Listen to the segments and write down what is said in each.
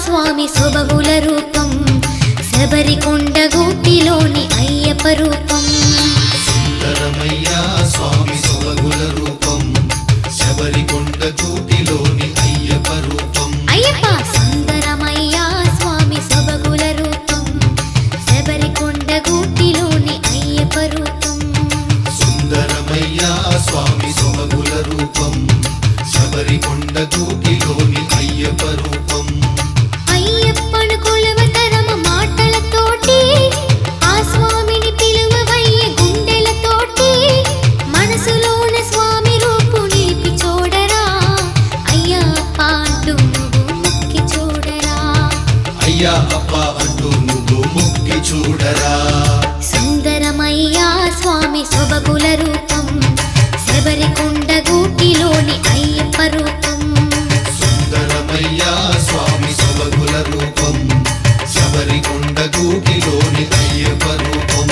స్వామి సొబగుల రూపం శబరికొండ గూటిలోని అయ్యప్ప రూపం సుందరమయ్యా స్వామి సొలగుల రూపం శబరికొండ కూటిలోని అయ్యప్ప రూపం అయ్యప్ప సుందరమయ్యా స్వామి సొబగుల రూపం శబరికొండ గూటిలోని అయ్యప్ప రూపం సుందరమయ్యా స్వామి సొలగుల రూపం శబరికొండ కూటిలోని అయ్యప్ప రూపం అయ్యప్పను కొలవతరమ మాటలతోటి ఆ స్వామిని పిలువవయ్య గుండెలతోటి మనసులోన స్వామి రూపు నిలిపి చూడరా అయ్యప్ప అంటూ నువ్వు మొక్కి చూడరా అయ్యా అప్ప అంటూ నువ్వు ముక్కి చూడరా సుందరమయ్యా స్వామి సొబగుల రూపం శబరికొండ గూటిలోని అయ్యప్ప రూపం సుందరమయ్యా స్వామి సొలగుల రూపం శబరికొండ కూటిలోని అయ్యప్ప రూపం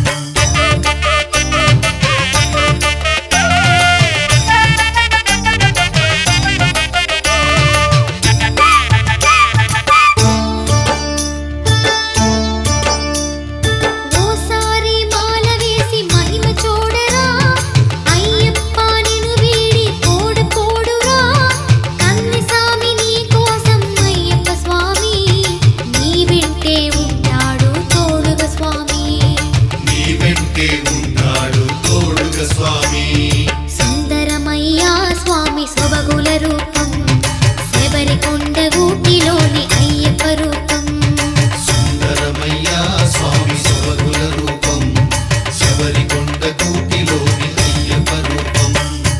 ఓసారి మాల వేసి మహిమ చూడరా అయ్యప్ప నిన్ను వీడి పోడు పోడురా కన్ని స్వామి నీ కోసం అయ్యప్ప స్వామి నీ వింటే ఉంటాడు తోడుగా స్వామి నీ వెంటే ఉన్నాడు తోడుగా స్వామి సుందరమయ్యా స్వామి సొబగుల రూపం శబరికొండ గూటిలోని అయ్యప్ప రూపం సుందరమయ్యా స్వామి సొలగుల రూపం శబరికొండ కూటిలోని అయ్యప్ప రూపం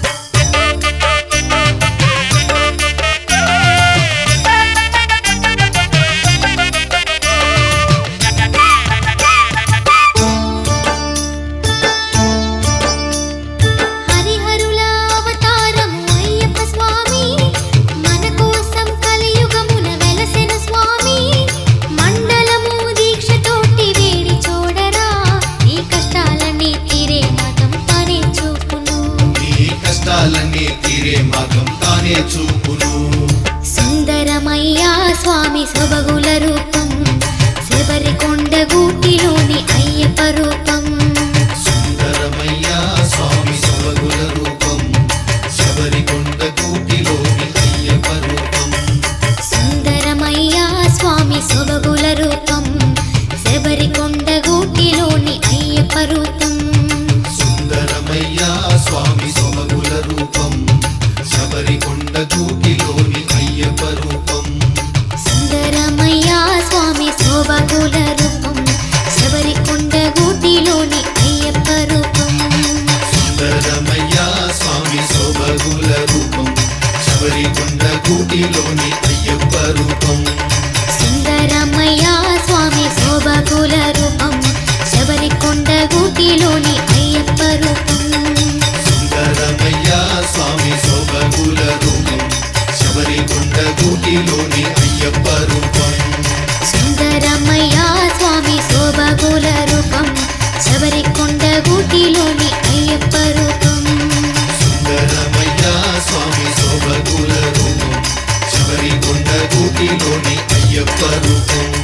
హరిహరుల అవతారము అయ్యప్ప స్వామి మన కోసం కలియుగమున వెలసెను స్వామి మండలము దీక్షతోటి వేడి చూడరా నీ కష్టాలన్నీ తీరే మతం తనే చూపును నీ కష్టాలన్నీ తీరే మార్గం తానే చూపును సుందరమయ్యా స్వామి సొబగుల రూపం శబరికొండ గూటిలోని అయ్యప్ప రూపం సుందరమయ్యా స్వామి సొలగుల రూపం శబరికొండ కూటిలోని అయ్యప్ప రూపం సుందరమయ్యా స్వామి సొబగుల రూపం శబరికొండ గూటిలోని అయ్యప్ప రూపం సుందరమయ్యా స్వామి సొలగుల రూపం శబరికొండ కూటిలోని అయ్యప్ప రూపం సుందరమయ్యా స్వామి శోభగుల రూపం శబరికొండ గూటిలోని అయ్యప్ప రూపం సుందరమయ్యా స్వామి శోభగుల రూపం శబరికొండ కూటిలోని అయ్యప్ప రూపం సుందరమయ్యా స్వామి శోభగుల రూపం శబరికొండ గూటిలోని అయ్యప్ప రూపం సుందరమయ్యా స్వామి శోభగుల రూపం శబరికొండ కూటిలోని అయ్యప్ప రూపం సుందరమయ్యా స్వామి శోభగుల రూపం శబరికొండ గూటిలోని అయ్యప్ప రూపం సుందరమయ్యా స్వామి శోభగుల రూపం శబరికొండ కూటిలోని అయ్యప్ప రూపం